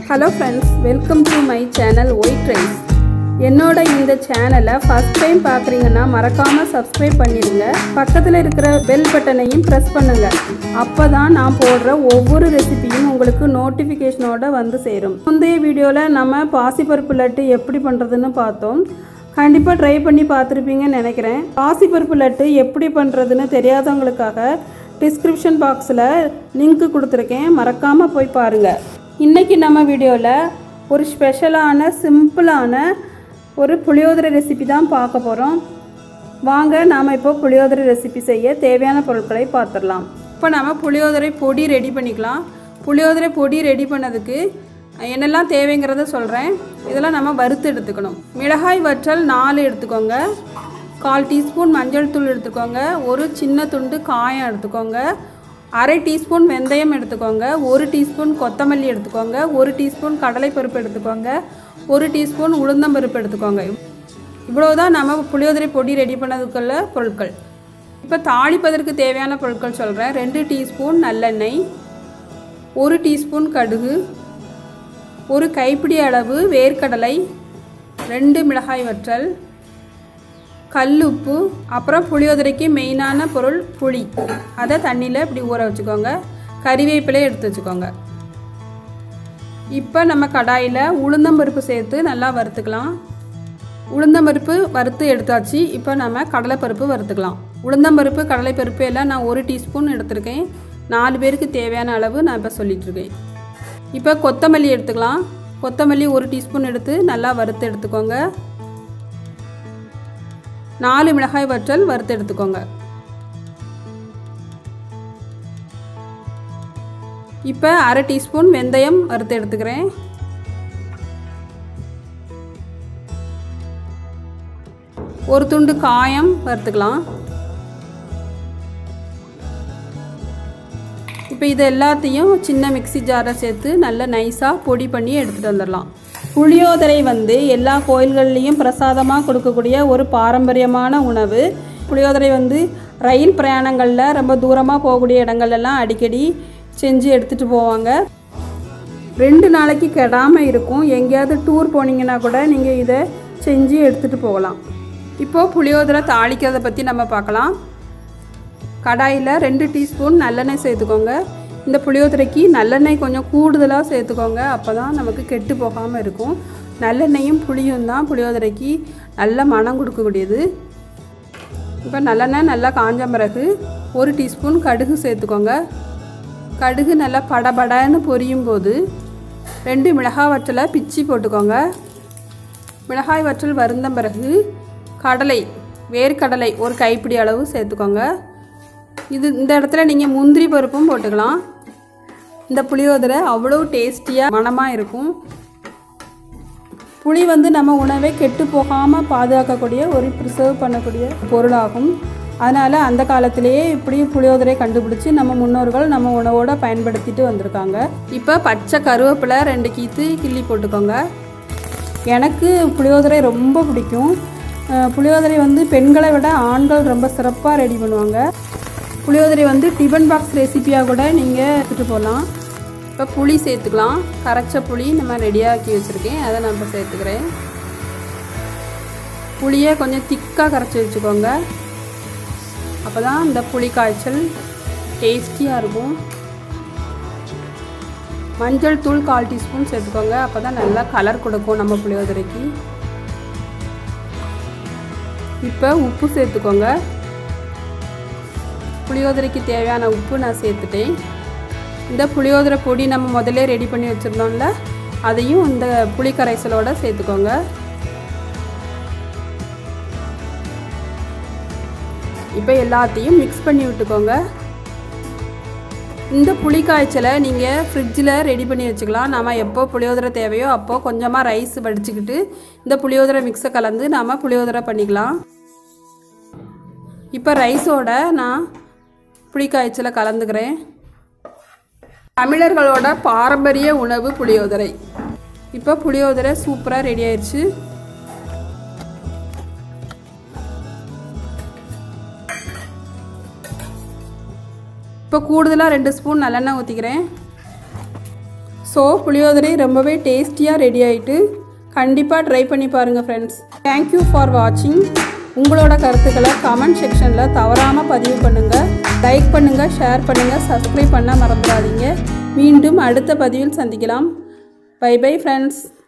hello friends welcome to my channel white rice என்னோட இந்த சேனலை ஃபஸ்ட் டைம் பார்க்குறீங்கன்னா மறக்காமல் சப்ஸ்கிரைப் பண்ணிடுங்க பக்கத்தில் இருக்கிற பெல் பட்டனையும் ப்ரெஸ் பண்ணுங்கள் அப்போ தான் நான் போடுற ஒவ்வொரு ரெசிபியும் உங்களுக்கு நோட்டிஃபிகேஷனோட வந்து சேரும் முந்தைய வீடியோவில் நம்ம பாசிப்பருப்பு லட்டு எப்படி பண்ணுறதுன்னு பார்த்தோம் கண்டிப்பாக ட்ரை பண்ணி பார்த்துருப்பீங்கன்னு நினைக்கிறேன் பாசிப்பருப்பு லட்டு எப்படி பண்ணுறதுன்னு தெரியாதவங்களுக்காக டிஸ்கிரிப்ஷன் பாக்ஸில் லிங்க் கொடுத்துருக்கேன் மறக்காமல் போய் பாருங்கள் இன்றைக்கி நம்ம வீடியோவில் ஒரு ஸ்பெஷலான சிம்பிளான ஒரு புளியோதரை ரெசிபி தான் பார்க்க போகிறோம் வாங்க நாம் இப்போ புளியோதரை ரெசிபி செய்ய தேவையான பொருட்களை பார்த்துடலாம் இப்போ நாம் புளியோதரை பொடி ரெடி பண்ணிக்கலாம் புளியோதரை பொடி ரெடி பண்ணதுக்கு என்னெல்லாம் தேவைங்கிறத சொல்கிறேன் இதெல்லாம் நம்ம வறுத்து எடுத்துக்கணும் மிளகாய் வற்றல் நாலு எடுத்துக்கோங்க கால் டீஸ்பூன் மஞ்சள் தூள் எடுத்துக்கோங்க ஒரு சின்ன துண்டு காயம் எடுத்துக்கோங்க அரை டீஸ்பூன் வெந்தயம் எடுத்துக்கோங்க ஒரு டீஸ்பூன் கொத்தமல்லி எடுத்துக்கோங்க ஒரு டீஸ்பூன் கடலைப்பருப்பு எடுத்துக்கோங்க ஒரு டீஸ்பூன் உளுந்தம்பருப்பு எடுத்துக்கோங்க இவ்வளோதான் நம்ம புளியோதரை பொடி ரெடி பண்ணதுக்குள்ள பொருட்கள் இப்போ தாளிப்பதற்கு தேவையான பொருட்கள் சொல்கிறேன் ரெண்டு டீஸ்பூன் நல்லெண்ணெய் ஒரு டீஸ்பூன் கடுகு ஒரு கைப்பிடி அளவு வேர்க்கடலை ரெண்டு மிளகாய் வற்றல் கல்லுப்பு அப்புறம் புளியோதரைக்கு மெயினான பொருள் புளி அதை தண்ணியில் இப்படி ஊற வச்சுக்கோங்க கறிவேப்பிலை எடுத்து வச்சுக்கோங்க இப்போ நம்ம கடாயில் உளுந்தம்பருப்பு சேர்த்து நல்லா வறுத்துக்கலாம் உளுந்தம்பருப்பு வறுத்து எடுத்தாச்சு இப்போ நம்ம கடலைப்பருப்பு வறுத்துக்கலாம் உளுந்தம்பருப்பு கடலைப்பருப்பு எல்லாம் நான் ஒரு டீஸ்பூன் எடுத்திருக்கேன் நாலு பேருக்கு தேவையான அளவு நான் இப்போ சொல்லிகிட்ருக்கேன் இப்போ கொத்தமல்லி எடுத்துக்கலாம் கொத்தமல்லி ஒரு டீஸ்பூன் எடுத்து நல்லா வறுத்து எடுத்துக்கோங்க நாலு மிளகாய் வற்றல் வறுத்து எடுத்துக்கோங்க இப்போ அரை டீஸ்பூன் வெந்தயம் வறுத்து எடுத்துக்கிறேன் ஒரு துண்டு காயம் வறுத்துக்கலாம் இப்போ இது எல்லாத்தையும் சின்ன மிக்சி ஜாரை சேர்த்து நல்லா நைஸாக பொடி பண்ணி எடுத்துகிட்டு வந்துடலாம் புளியோதரை வந்து எல்லா கோயில்கள்லேயும் பிரசாதமாக கொடுக்கக்கூடிய ஒரு பாரம்பரியமான உணவு புளியோதரை வந்து ரயில் பிரயாணங்களில் ரொம்ப தூரமாக போகக்கூடிய இடங்கள்லாம் அடிக்கடி செஞ்சு எடுத்துகிட்டு போவாங்க ரெண்டு நாளைக்கு கெடாமல் இருக்கும் எங்கேயாவது டூர் போனீங்கன்னா கூட நீங்கள் இதை செஞ்சு எடுத்துகிட்டு போகலாம் இப்போது புளியோதரை தாளிக்கிறத பற்றி நம்ம பார்க்கலாம் கடாயில் ரெண்டு டீஸ்பூன் நல்லெண்ணெய் சேர்த்துக்கோங்க இந்த புளியோதரைக்கு நல்லெண்ணெய் கொஞ்சம் கூடுதலாக சேர்த்துக்கோங்க அப்போ தான் நமக்கு கெட்டு போகாமல் இருக்கும் நல்லெண்ணெயும் புளியும் தான் புளியோதரைக்கு நல்ல மனம் கொடுக்கக்கூடியது இப்போ நல்லெண்ணெய் நல்லா காஞ்ச பிறகு ஒரு டீஸ்பூன் கடுகு சேர்த்துக்கோங்க கடுகு நல்லா படபடன்னு பொரியும் போது ரெண்டு மிளகாய் வற்றலை பிச்சு போட்டுக்கோங்க மிளகாய் வற்றல் வருந்த பிறகு கடலை வேர்க்கடலை ஒரு கைப்பிடி அளவு சேர்த்துக்கோங்க இது இந்த இடத்துல நீங்கள் முந்திரி பருப்பும் போட்டுக்கலாம் இந்த புளியோதரை அவ்வளோ டேஸ்டியாக மணமாக இருக்கும் புளி வந்து நம்ம உணவை கெட்டு போகாமல் பாதுகாக்கக்கூடிய ஒரு ப்ரிசர்வ் பண்ணக்கூடிய பொருளாகும் அதனால் அந்த காலத்திலேயே இப்படி புளியோதரை கண்டுபிடிச்சி நம்ம முன்னோர்கள் நம்ம உணவோடு பயன்படுத்திட்டு வந்திருக்காங்க இப்போ பச்சை கருவேப்பிலை ரெண்டு கீத்து கிள்ளி போட்டுக்கோங்க எனக்கு புளியோதரை ரொம்ப பிடிக்கும் புளியோதரை வந்து பெண்களை விட ஆண்கள் ரொம்ப சிறப்பாக ரெடி பண்ணுவாங்க புளியோதரை வந்து டிஃபன் பாக்ஸ் ரெசிப்பியாக கூட நீங்கள் எடுத்துகிட்டு போகலாம் இப்போ புளி சேர்த்துக்கலாம் கரைச்ச புளி நம்ம ரெடியாக்கி வச்சுருக்கேன் அதை நான் இப்போ சேர்த்துக்கிறேன் புளியை கொஞ்சம் திக்காக கரைச்சி வச்சுக்கோங்க அப்போ தான் இந்த புளி காய்ச்சல் டேஸ்டியாக இருக்கும் மஞ்சள் தூள் கால் டீஸ்பூன் சேர்த்துக்கோங்க அப்போ தான் நல்லா கலர் கொடுக்கும் நம்ம புளியோதரைக்கு இப்போ உப்பு சேர்த்துக்கோங்க புளியோதரைக்கு தேவையான உப்பு நான் சேர்த்துட்டேன் இந்த புளியோதரை பொடி நம்ம முதல்ல ரெடி பண்ணி வச்சுருந்தோம்ல அதையும் இந்த புளி கரைசலோடு சேர்த்துக்கோங்க இப்போ எல்லாத்தையும் மிக்ஸ் பண்ணி விட்டுக்கோங்க இந்த புளி காய்ச்சலை நீங்கள் ஃப்ரிட்ஜில் ரெடி பண்ணி வச்சுக்கலாம் நாம் எப்போ புளியோதரை தேவையோ அப்போது கொஞ்சமாக ரைஸ் வடிச்சுக்கிட்டு இந்த புளியோதரை மிக்ஸை கலந்து நாம் புளியோதரை பண்ணிக்கலாம் இப்போ ரைஸோட நான் புளிக்காய்ச்சலை கலந்துக்கிறேன் தமிழர்களோட பாரம்பரிய உணவு புளியோதரை இப்போ புளியோதரை சூப்பராக ரெடி ஆயிடுச்சு இப்போ கூடுதலாக ரெண்டு ஸ்பூன் நல்லெண்ணெய் ஊற்றிக்கிறேன் ஸோ புளியோதரை ரொம்பவே டேஸ்டியாக ரெடி ஆகிட்டு கண்டிப்பாக ட்ரை பண்ணி பாருங்கள் ஃப்ரெண்ட்ஸ் தேங்க்யூ ஃபார் வாட்சிங் உங்களோட கருத்துக்களை கமெண்ட் செக்ஷனில் தவறாமல் பதிவு பண்ணுங்கள் லைக் பண்ணுங்கள் ஷேர் பண்ணுங்கள் சப்ஸ்கிரைப் பண்ண மறந்துடாதீங்க மீண்டும் அடுத்த பதிவில் சந்திக்கலாம் பை பை ஃப்ரெண்ட்ஸ்